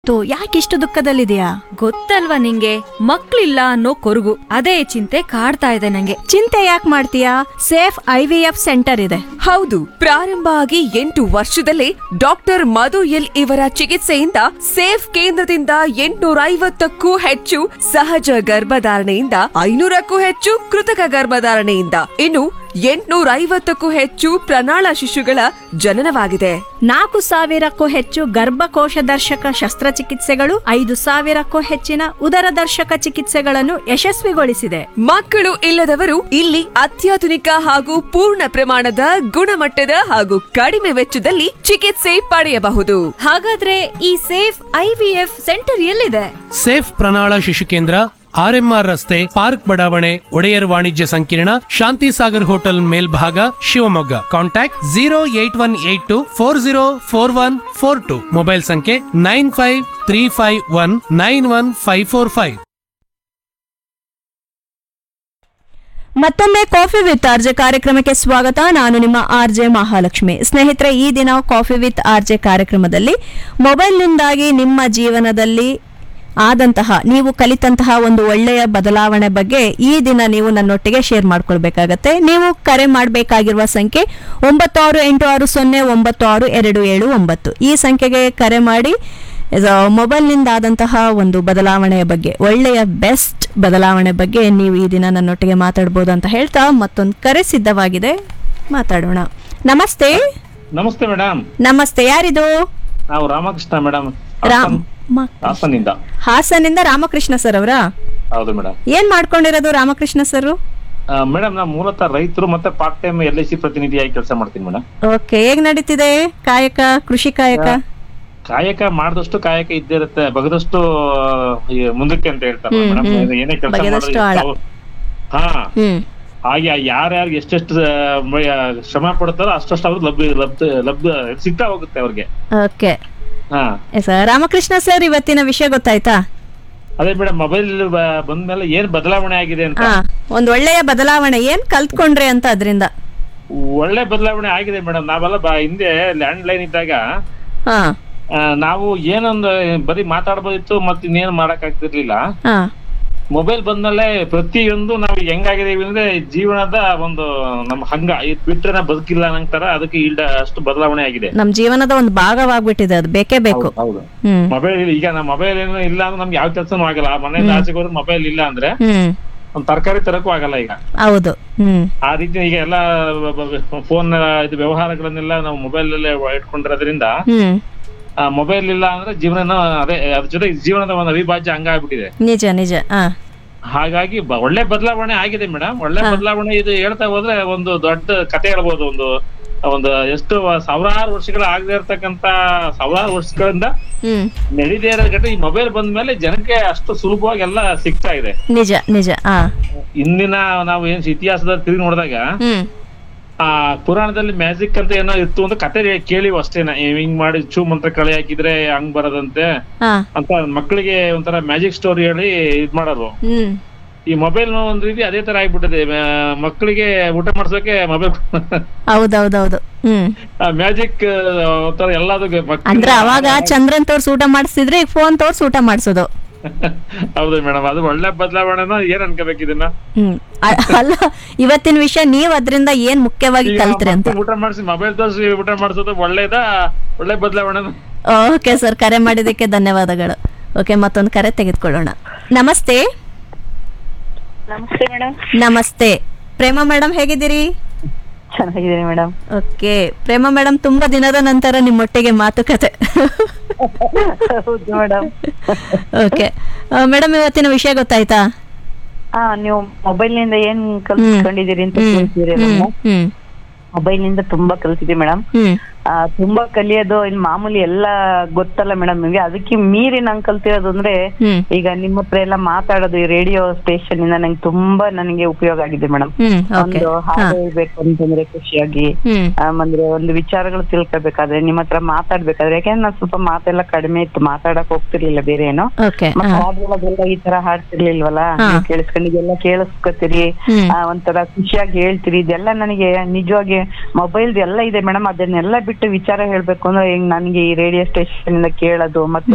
ಯಾಕಿಷ್ಟು ದುಃಖದಲ್ಲಿದೆಯಾ ಗೊತ್ತಲ್ವಾ ನಿಂಗೆ ಮಕ್ಳಿಲ್ಲ ಅನ್ನೋ ಕೊರಗು ಅದೇ ಚಿಂತೆ ಕಾಡ್ತಾ ಇದೆ ನಂಗೆ ಚಿಂತೆ ಯಾಕೆ ಮಾಡ್ತೀಯಾ safe I V F centre ಇದೆ ಹೌದು ಪ್ರಾರಂಭ ಆಗಿ ಎಂಟು ವರ್ಷದಲ್ಲೇ ಡಾಕ್ಟರ್ ಮಧು ಎಲ್ ಇವರ ಚಿಕಿತ್ಸೆಯಿಂದ ಸೇಫ್ ಕೇಂದ್ರದಿಂದ ಎಂಟುನೂರ ಐವತ್ತಕ್ಕೂ ಹೆಚ್ಚು ಸಹಜ ಗರ್ಭಧಾರಣೆಯಿಂದ ಐನೂರಕ್ಕೂ ಹೆಚ್ಚು ಕೃತಕ ಗರ್ಭಧಾರಣೆಯಿಂದ ಇನ್ನು ಎಂಟುನೂರ ಐವತ್ತಕ್ಕೂ ಹೆಚ್ಚು ಪ್ರಣಾಳ ಶಿಶುಗಳ ಜನನವಾಗಿದೆ ನಾಲ್ಕು ಸಾವಿರಕ್ಕೂ ಹೆಚ್ಚು ಗರ್ಭಕೋಶ ದರ್ಶಕ ಶಸ್ತ್ರಚಿಕಿತ್ಸೆಗಳು ಐದು ಸಾವಿರಕ್ಕೂ ಹೆಚ್ಚಿನ ಉದರ ದರ್ಶಕ ಚಿಕಿತ್ಸೆಗಳನ್ನು ಯಶಸ್ವಿಗೊಳಿಸಿದೆ ಮಕ್ಕಳು ಇಲ್ಲದವರು ಇಲ್ಲಿ ಅತ್ಯಾಧುನಿಕ ಹಾಗೂ ಪೂರ್ಣ ಪ್ರಮಾಣದ ಗುಣಮಟ್ಟದ ಹಾಗೂ ಕಡಿಮೆ ವೆಚ್ಚದಲ್ಲಿ ಚಿಕಿತ್ಸೆ ಪಡೆಯಬಹುದು ಹಾಗಾದ್ರೆ ಈ safe I V F centre ಎಲ್ಲಿದೆ ಸೇಫ್ ಪ್ರಣಾಳ ಶಿಶು ಕೇಂದ್ರ ಆರ್ಎಂಆರ್ ರಸ್ತೆ ಪಾರ್ಕ್ ಬಡಾವಣೆ ಒಡೆಯರ್ ವಾಣಿಜ್ಯ ಸಂಕೀರ್ಣ ಶಾಂತಿ ಸಾಗರ್ ಹೋಟೆಲ್ ಮೇಲ್ಭಾಗ Shivamogga contact zero eight one eight two four zero four one four two mobile ಸಂಖ್ಯೆ nine five three five one nine one five four five ಮತ್ತೊಮ್ಮೆ ಕಾಫಿ ವಿತ್ ಆರ್ಜೆ ಕಾರ್ಯಕ್ರಮಕ್ಕೆ ಸ್ವಾಗತ ನಾನು ನಿಮ್ಮ ಆರ್ಜೆ ಮಹಾಲಕ್ಷ್ಮಿ ಸ್ನೇಹಿತರೆ ಈ ದಿನ ಕಾಫಿ ವಿತ್ ಆರ್ಜೆ ಕಾರ್ಯಕ್ರಮದಲ್ಲಿ ಮೊಬೈಲ್ನಿಂದಾಗಿ ನಿಮ್ಮ ಜೀವನದಲ್ಲಿ ಆದಂತಹ ನೀವು ಕಲಿತಂತಹ ಒಂದು ಒಳ್ಳೆಯ ಬದಲಾವಣೆ ಬಗ್ಗೆ ಈ ದಿನ ನೀವು ನನ್ನೊಟ್ಟಿಗೆ ಶೇರ್ ಮಾಡ್ಕೊಳ್ಬೇಕಾಗತ್ತೆ ನೀವು ಕರೆ ಮಾಡಬೇಕಾಗಿರುವ ಸಂಖ್ಯೆ ಒಂಬತ್ತು ಆರು ಎಂಟು ಆರು ಸೊನ್ನೆ ಒಂಬತ್ತು ಆರು ಎರಡು ಏಳು ಒಂಬತ್ತು ಈ ಸಂಖ್ಯೆಗೆ ಕರೆ ಮಾಡಿ ಇದು ಮೊಬೈಲ್ನಿಂದ ಆದಂತಹ ಒಂದು ಬದಲಾವಣೆಯ ಬಗ್ಗೆ ಒಳ್ಳೆಯ ಬೆಸ್ಟ್ ಬದಲಾವಣೆ ಬಗ್ಗೆ ನೀವು ಈ ದಿನ ನನ್ನೊಟ್ಟಿಗೆ ಮಾತಾಡ್ಬೋದು ಅಂತ ಹೇಳ್ತಾ ಮತ್ತೊಂದು ಕರೆ ಸಿದ್ಧವಾಗಿದೆ ಮಾತಾಡೋಣ ನಮಸ್ತೆ ನಮಸ್ತೆ ಮೇಡಮ್ ನಮಸ್ತೆ ಯಾರಿದು ನಾವು ರಾಮಕೃಷ್ಣ ಮೇಡಮ್ ರಾಮ್ ಮ- ಹಾಸನಿಂದ ಹಾಸನಿಂದ ರಾಮಕೃಷ್ಣ ಸರ್ ಅವರಾ ಹೌದು ಮೇಡಮ್ ಏನ್ ಮಾಡ್ಕೊಂಡಿರೋದು ರಾಮಕೃಷ್ಣ ಸರ್ ಮೇಡಮ್ ನಾವು ಮೂಲತಃ ರೈತರು ಮತ್ತೆ part time L I C ಪ್ರತಿನಿಧಿಯಾಗಿ ಕೆಲಸ ಮಾಡ್ತೀನಿ ಮೇಡಮ್ ಓಕೆ ಹೇಗ್ ನಡೀತಿದೆ ಕಾಯಕ ಕೃಷಿ ಕಾಯಕ ಕಾಯಕ ಮಾಡಿದಷ್ಟು ಕಾಯಕ ಇದ್ದೇ ಇರುತ್ತೆ ಬಗದಷ್ಟು ಈ ಮುಂದಕ್ಕೆ ಅಂತ ಹೇಳ್ತಾರೆ ಹ್ಮ್, ಮೇಡಮ್ ಹ್ಮ್. ಏನೇ ಕೆಲಸ ಬಗೆದಷ್ಟು ಆಳ. ಹಾ ಹ್ಮ್ ಹಾಗೆ ಯಾರ್ಯಾರು ಎಷ್ಟೆಷ್ಟು ಆ, ಮ- ಆ, ಶ್ರಮ ಪಡ್ತಾರೋ ಅಷ್ಟಷ್ಟು ಅವ್ರಿಗೆ ಲಭ್ಯ ಲಭ್ಯ ಲಭ್ಯ ಸಿಗ್ತಾ ಹೋಗುತ್ತೆ ಅವ್ರಿಗೆ ಓಕೆ ಹಾ ಸರ್ ರಾಮಕೃಷ್ಣ ಸರ್ ಇವತ್ತಿನ ವಿಷಯ ಗೊತ್ತಾಯ್ತಾ ಅದೇ ಮೇಡಮ್ ಮೊಬೈಲ್ ಬಂದ್ಮೇಲೆ ಏನ್ ಬದಲಾವಣೆ ಆಗಿದೆ ಅಂತ ಹಾ ಒಂದ್ ಒಳ್ಳೆಯ ಬದಲಾವಣೆ ಏನ್ ಕಲ್ತ್ಕೊಂಡ್ರಿ ಅಂತ ಅದರಿಂದ ಒಳ್ಳೆ ಬದಲಾವಣೆ ಆಗಿದೆ ಮೇಡಮ್ ನಾವೆಲ್ಲ ಬ- ಹಿಂದೆ ಲ್ಯಾಂಡ್ ಲೈನ್ ಇದ್ದಾಗ ಹಾ ಆ, ನಾವು ಏನೊಂದು ಬರೀ ಮಾತಾಡ್ಬೋದಿತ್ತು ಮತ್ತೆ ಇನ್ನೇನು ಮಾಡಕ್ ಆಗ್ತಿರ್ಲಿಲ್ಲ ಹಾ ಮೊಬೈಲ್ ಬಂದ್ಮೇಲೆ ಪ್ರತಿಯೊಂದು ನಾವು ಹೆಂಗಾಗಿದೀವಿ ಅಂದ್ರೆ ಜೀವನದ ಒಂದು ನಮ್ಮ ಹಂಗ ಇದ್ ಬಿಟ್ರೆ ನಾ ಬದುಕಿಲ್ಲ ಅನ್ನಂಗ್ ಅದಕ್ಕೆ ಇಲ್ದ ಅಷ್ಟು ಬದಲಾವಣೆ ಆಗಿದೆ ನಮ್ ಜೀವನದ ಒಂದು ಭಾಗವಾಗ್ಬಿಟ್ಟಿದೆ ಅದು ಬೇಕೇ ಬೇಕು ಹೌದು ಹ್ಮ್ ಮೊಬೈಲ್ ಈಗ ನಮ್ಮ ಮೊಬೈಲ್ ಏನು ಇಲ್ಲ ಅಂದ್ರೆ ನಮ್ಗೆ ಯಾವ ಕೆಲ್ಸನೂ ಆಗಲ್ಲ ಮನೆಯಿಂದ ಆಚೆಗೆ ಹೋದ್ರೆ ಮೊಬೈಲ್ ಇಲ್ಲ ಅಂದ್ರೆ ಹ್ಮ್ ಒಂದ್ ತರಕಾರಿ ತರಕ್ಕೂ ಆಗಲ್ಲ ಈಗ ಹೌದು ಹ್ಮ್ ಆ ರೀತಿ ಈಗ ಎಲ್ಲ ಫೋನ್ ಇದು ವ್ಯವಹಾರಗಳನ್ನೆಲ್ಲ ನಾವು ಮೊಬೈಲ್ ಅಲ್ಲೇ ಇಟ್ಕೊಂಡಿರೋದ್ರಿಂದ ಹ್ಮ್ ಆ ಮೊಬೈಲ್ ಇಲ್ಲ ಅಂದ್ರೆ ಜೀವನ ಅದೇ ಅದ್ರ ಜೊತೆ ಜೀವನದ ಒಂದು ಅವಿಭಾಜ್ಯ ಅಂಗ ಆಗ್ಬಿಟ್ಟಿದೆ ನಿಜ ನಿಜ ಹಾ ಹಾಗಾಗಿ ಬ- ಒಳ್ಳೆ ಬದಲಾವಣೆ ಆಗಿದೆ ಮೇಡಮ್ ಒಳ್ಳೆ ಬದಲಾವಣೆ ಇದು ಹೇಳ್ತಾ ಹೋದ್ರೆ ಒಂದು ದೊಡ್ಡ ಕತೆ ಹೇಳ್ಬೋದು ಒಂದು ಒಂದು ಎಷ್ಟು ಸಾವಿರಾರು ವರ್ಷಗಳ ಆಗದೆ ಇರ್ತಕ್ಕಂತ ಸಾವಿರಾರು ವರ್ಷಗಳಿಂದ ಹ್ಮ್ ನಡೀದೇ ಇರೋ ಘಟನೆ ಈ ಮೊಬೈಲ್ ಬಂದ್ಮೇಲೆ ಜನಕ್ಕೆ ಅಷ್ಟು ಸುಲಭವಾಗಿ ಎಲ್ಲ ಸಿಗ್ತಾ ಇದೆ ನಿಜ ನಿಜ ಹಾ ಇಂದಿನ ನಾವು ಏನ್ ಇತಿಹಾಸದಲ್ಲಿ ತಿರುಗಿ ನೋಡಿದಾಗ ಹ್ಮ್ ಆ ಪುರಾಣದಲ್ಲಿ ಮ್ಯಾಜಿಕ್ ಅಂತ ಏನೋ ಇತ್ತು ಅಂತ ಕತೆ ಕೇಳಿವ್ ಅಷ್ಟೇನ ಹಿಂಗ್ ಮಾಡಿ ಚೂ ಮಂತ್ರ ಕಳೆ ಹಾಕಿದ್ರೆ ಹಂಗ್ ಬರದಂತೆ ಹಾ ಅಂತ ಮಕ್ಕಳಿಗೆ ಒಂಥರ ಮ್ಯಾಜಿಕ್ ಸ್ಟೋರಿ ಹೇಳಿ ಇದ್ ಮಾಡೋದು ಹ್ಮ್ ಈ ಮೊಬೈಲ್ ಒಂದ್ ರೀತಿ ಅದೇ ತರ ಆಗ್ಬಿಟ್ಟಿದೆ ಮ- ಮಕ್ಕಳಿಗೆ ಊಟ ಮಾಡ್ಸೋಕೆ ಮೊಬೈಲ್ ಹೌದೌದೌದು ಹ್ಮ್ ಮ್ಯಾಜಿಕ್ ಒಂಥರ ಎಲ್ಲದಕ್ಕೆ ಮಕ್ಳಿಗೆ- ಅಂದ್ರೆ ಅವಾಗ ಚಂದ್ರನ್ ತೋರ್ಸ್ ಊಟ ಮಾಡಿಸ್ತಿದ್ರೆ ಈಗ ಫೋನ್ ತೋರ್ಸ್ ಊಟ ಮಾಡಿಸೋದು ಹೌದು ಮೇಡಮ್ ಅದು ಒಳ್ಳೆ ಬದಲಾವಣೆನ ಏನ್ ಅನ್ಕೋಬೇಕು ಇದನ್ನ ಹ್ಮ್ ಅ- ಅಲ್ಲ ಇವತ್ತಿನ ವಿಷಯ ನೀವ್ ಅದ್ರಿಂದ ಏನ್ ಮುಖ್ಯವಾಗಿ ಈಗ ಕಲ್ತ್ರಿ ಅಂತ ಮಕ್ಳಿಗೆ ಊಟ ಮಾಡಿಸಿ ಮೊಬೈಲ್ ತೋರಿಸಿ ಊಟ ಮಾಡಿಸೋದು ಒಳ್ಳೇದ ಒಳ್ಳೆ ಬದಲಾವಣೆ ಓಕೆ ಸರ್ ಕರೆ ಮಾಡಿದ್ದಕ್ಕೆ ಧನ್ಯವಾದಗಳು ಓಕೆ ಮತ್ತೊಂದು ಕರೆ ತೆಗೆದುಕೊಳ್ಳೋಣ ನಮಸ್ತೆ ನಮಸ್ತೆ ಮೇಡಮ್ ನಮಸ್ತೆ ಪ್ರೇಮ ಮೇಡಮ್ ಹೇಗಿದ್ದೀರಿ ಚೆನ್ನಾಗಿದ್ದೀನಿ ಮೇಡಮ್ ಓಕೆ ಪ್ರೇಮ ಮೇಡಮ್ ತುಂಬಾ ದಿನದ ನಂತರ ನಿಮ್ಮೊಟ್ಟಿಗೆ ಮಾತುಕತೆ ಹೌದು ಮೇಡಮ್ ಓಕೆ ಮೇಡಮ್ ಇವತ್ತಿನ ವಿಷಯ ಗೊತ್ತಾಯ್ತಾ ಹಾ ನೀವು ಮೊಬೈಲ್ ನಿಂದ ಏನ್ ಕಲ್ತ್ಕೊಂಡಿದೀರಿ ಅಂತ ಹ್ಮ್ ಕೇಳ್ತೀರಲ್ಲ ಹ್ಮ್ ಹ್ಮ್ ಮೊಬೈಲ್ ನಿಂದ ತುಂಬಾ ಕಲ್ತಿದ್ದೆ ಮೇಡಮ್ ಹ್ಮ್ ತುಂಬಾ ಕಲಿಯೋದು ಇನ್ ಮಾಮೂಲಿ ಎಲ್ಲ ಗೊತ್ತಲ್ಲ ಮೇಡಮ್ ನಿಮ್ಗೆ ಅದಕ್ಕೆ ಮೀರಿ ನಂಗೆ ಕಲ್ತಿರೋದು ಅಂದ್ರೆ ಹ್ಮ್ ಈಗ ನಿಮ್ಮ ಹತ್ರ ಎಲ್ಲ ಮಾತಾಡೋದು ಈ ರೇಡಿಯೋ ಸ್ಟೇಷನ್ ಇಂದ ನಂಗೆ ತುಂಬಾ ನನಗೆ ಉಪಯೋಗ ಆಗಿದೆ ಮೇಡಮ್ ಹ್ಮ್ ಓಕೆ ಒಂದು ಹಾಡು ಹೇಳ್ಬೇಕು ಅಂತಂದ್ರೆ ಖುಷಿಯಾಗಿ ಹ್ಮ್ ಆಮೇಲೆ ಒಂದು ವಿಚಾರಗಳು ತಿಳ್ಕೊಬೇಕಾದ್ರೆ ನಿಮ್ಮ ಹತ್ರ ಮಾತಾಡ್ಬೇಕಾದ್ರೆ ಯಾಕೆಂದ್ರೆ ನಾನು ಸ್ವಲ್ಪ ಮಾತೆಲ್ಲ ಕಡಿಮೆ ಇತ್ತು ಮಾತಾಡಕ್ ಹೋಗ್ತಿರ್ಲಿಲ್ಲ ಬೇರೆ ಏನೋ ಓಕೆ ಮತ್ತೆ ಹಾಡುಗಳದೆಲ್ಲ ಈ ತರ ಹಾಡ್ತಿರ್ಲಿಲ್ವಲ್ಲ ಹಾ. ನೀವ್ ಕೇಳಿಸ್ಕೊಂಡಿಗೆಲ್ಲ ಕೇಳಿಸ್ಕೊತೀರಿ ಹ್ಮ್. ಆ, ಒಂಥರ ಖುಷಿಯಾಗಿ ಹೇಳ್ತೀರಿ ಇದೆಲ್ಲ ನನಗೆ ನಿಜವಾಗಿ ಮೊಬೈಲ್ ಎಲ್ಲ ಇದೆ ಮೇಡಮ್ ಅದನ್ನೆಲ್ಲ ಬಿಟ್ಟು ವಿಚಾರ ಹೇಳ್ಬೇಕು ಅಂದ್ರೆ ಹಿಂಗ್ ನನಗೆ ಈ ರೇಡಿಯೋ ಸ್ಟೇಷನ್ ಇಂದ ಕೇಳೋದು ಮತ್ತೆ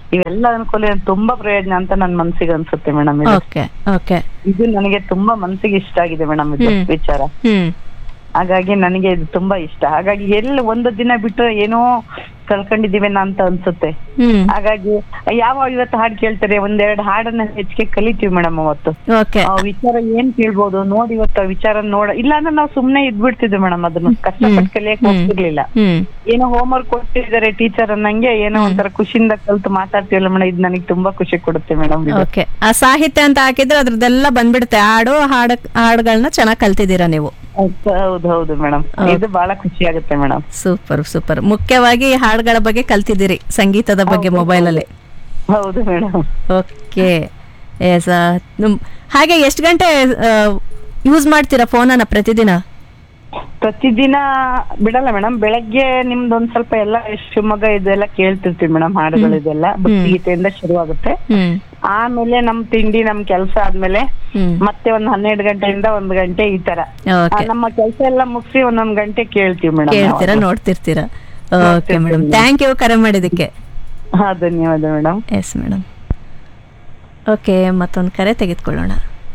ಇವೆಲ್ಲ ಅನುಕೂಲ ತುಂಬಾ ಪ್ರಯೋಜನ ಅಂತ ನನ್ ಮನ್ಸಿಗೆ ಅನ್ಸುತ್ತೆ ಮೇಡಮ್ ಇದು ಓಕೆ ಓಕೆ ಇದು ನನಗೆ ತುಂಬಾ ಮನ್ಸಿಗೆ ಇಷ್ಟ ಆಗಿದೆ ಮೇಡಮ್ ಇದು ಹ್ಮ್. ವಿಚಾರ ಹ್ಮ್ ಹಾಗಾಗಿ ನನಗೆ ಇದು ತುಂಬಾ ಇಷ್ಟ ಹಾಗಾಗಿ ಎಲ್ಲಿ ಒಂದು ದಿನ ಬಿಟ್ಟು ಏನೋ ಕಳ್ಕೊಂಡಿದೀವೇನ ಅಂತ ಅನ್ಸುತ್ತೆ ಹ್ಮ್ ಹಾಗಾಗಿ ಯಾವ ಇವತ್ತು ಹಾಡು ಕೇಳ್ತಾರೆ ಒಂದೆರಡು ಹಾಡನ್ನ ಹೆಚ್ಚಿಗೆ ಕಲಿತೀವಿ ಮೇಡಮ್ ಅವತ್ತು ಓಕೆ ಆ ವಿಚಾರ ಏನ್ ಕೇಳ್ಬೋದು ನೋಡಿ ಇವತ್ತು ಆ ವಿಚಾರ ನೋಡ ಇಲ್ಲ ಅಂದ್ರೆ ನಾವು ಸುಮ್ನೆ ಇದ್ಬಿಡ್ತಿದ್ವಿ ಮೇಡಮ್ ಅದನ್ನ ಕಷ್ಟಪಟ್ಟು ಕಲಿಯಕ್ ಹ್ಮ್. ಹೋಗ್ತಿರ್ಲಿಲ್ಲ ಹ್ಮ್ ಏನೋ ಹೋಮ್ವರ್ಕ್ ಕೊಟ್ಟಿದ್ದಾರೆ ಟೀಚರ್ ಅನ್ನಂಗೆ ಏನೋ ಒಂಥರ ಖುಷಿಯಿಂದ ಕಲ್ತು ಮಾತಾಡ್ತೀವಲ್ಲ ಮೇಡಮ್ ಇದು ನನಗೆ ತುಂಬಾ ಖುಷಿ ಕೊಡುತ್ತೆ ಮೇಡಮ್ ಓಕೆ ಆ ಸಾಹಿತ್ಯ ಅಂತ ಹಾಕಿದ್ರೆ ಅದ್ರದ್ದೆಲ್ಲ ಬಂದ್ಬಿಡುತ್ತೆ ಹಾಡು ಹಾಡು ಹಾಡುಗಳನ್ನ ಚೆನ್ನಾಗಿ ಕಲ್ತಿದ್ದೀರಾ ನೀವು ಹೌದು ಹೌದು ಮೇಡಮ್ ಇದು ಬಹಳ ಖುಷಿ ಆಗುತ್ತೆ ಮೇಡಮ್ ಸೂಪರ್ ಸೂಪರ್ ಮುಖ್ಯವಾಗಿ ಹಾಡುಗಳ ಬಗ್ಗೆ ಕಲ್ತಿದ್ದೀರಿ ಸಂಗೀತದ ಬಗ್ಗೆ ಮೊಬೈಲಲ್ಲಿ ಹೌದು ಮೇಡಮ್ ಓಕೆ ಎಸ್ ಹಾಗೆ ಎಷ್ಟು ಗಂಟೆ ಯೂಸ್ ಮಾಡ್ತೀರಾ ಫೋನನ್ನ ಪ್ರತಿದಿನ ಪ್ರತಿದಿನ ಬಿಡಲ್ಲ ಮೇಡಮ್ ಬೆಳಗ್ಗೆ ನಿಮ್ದು ಒಂದ್ ಸ್ವಲ್ಪ ಎಲ್ಲ ಶಿವಮೊಗ್ಗ ಇದೆಲ್ಲ ಕೇಳ್ತಿರ್ತೀವಿ ಮೇಡಮ್ ಹಾಡುಗಳು ಇದೆಲ್ಲ ಭಕ್ತಿಗೀತೆಯಿಂದ ಶುರು ಆಗುತ್ತೆ ಹ್ಮ್ ಆಮೇಲೆ ನಮ್ ತಿಂಡಿ ನಮ್ ಕೆಲ್ಸ ಆದ್ಮೇಲೆ ಹ್ಮ್ ಮತ್ತೆ ಒಂದ್ ಹನ್ನೆರಡು ಗಂಟೆಯಿಂದ ಒಂದ್ ಗಂಟೆ ಈ ತರ ಆ, ಓಕೆ ನಮ್ಮ ಕೆಲ್ಸ ಎಲ್ಲ ಮುಗಿಸಿ ಒಂದೊಂದ್ ಗಂಟೆ ಕೇಳ್ತೀವಿ ಮೇಡಮ್ ಕೇಳ್ತೀರಾ ನೋಡ್ತಿರ್ತೀರಾ ಓಕೆ ಮೇಡಮ್ ಥ್ಯಾಂಕ್ ಯು ಕರೆ ಮಾಡಿದ್ದಕ್ಕೆ ಹಾ ಧನ್ಯವಾದ ಮೇಡಮ್ ಎಸ್ ಮೇಡಮ್ ಓಕೆ ಮತ್ತೊಂದು ಕರೆ ತೆಗೆದುಕೊಳ್ಳೋಣ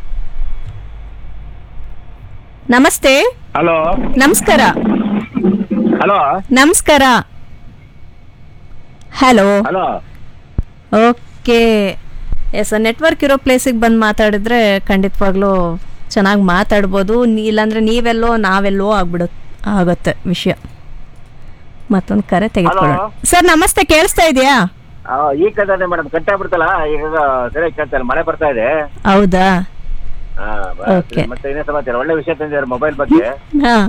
ನಮಸ್ತೆ ಹಲೋ ನಮಸ್ಕಾರ ಹಲೋ ನಮಸ್ಕಾರ hello hello okay yes network ಇರೋ ಪ್ಲೇಸಿಗೆ ಬಂದು ಮಾತಾಡಿದ್ರೆ ಖಂಡಿತವಾಗ್ಲೂ ಚೆನ್ನಾಗಿ ಮಾತಾಡ್ಬೋದು ನೀ- ಇಲ್ಲಾಂದ್ರೆ ನೀವೆಲ್ಲೋ ನಾವೆಲ್ಲೋ ಆಗ್ಬಿಡು ಆಗುತ್ತೆ ವಿಷಯ ಮತ್ತೊಂದು ಕರೆ ತೆಗೆದುಕೊಳ್ಳೋಣ ಸರ್ ನಮಸ್ತೆ ಕೇಳಿಸ್ತಾ ಇದೆಯಾ ಆ, ಈಗ ಕದಾನೆ ಮೇಡಮ್ ಕಟ್ಟಾಗ್ಬಿಡ್ತಲ್ಲ ಈಗ ಸರಿಯಾಗಿ ಕೇಳ್ತಾರೆ ಮಳೆ ಬರ್ತಾ ಇದೆ ಹೌದಾ ಆ, ಬ- Okay. ಮತ್ತೆ ಇನ್ನೇ ಸಮಾಚಾರ ಒಳ್ಳೆ ವಿಷಯ ತಂದಿದ್ದಾರೆ ಮೊಬೈಲ್ ಬಗ್ಗೆ ಹಾಂ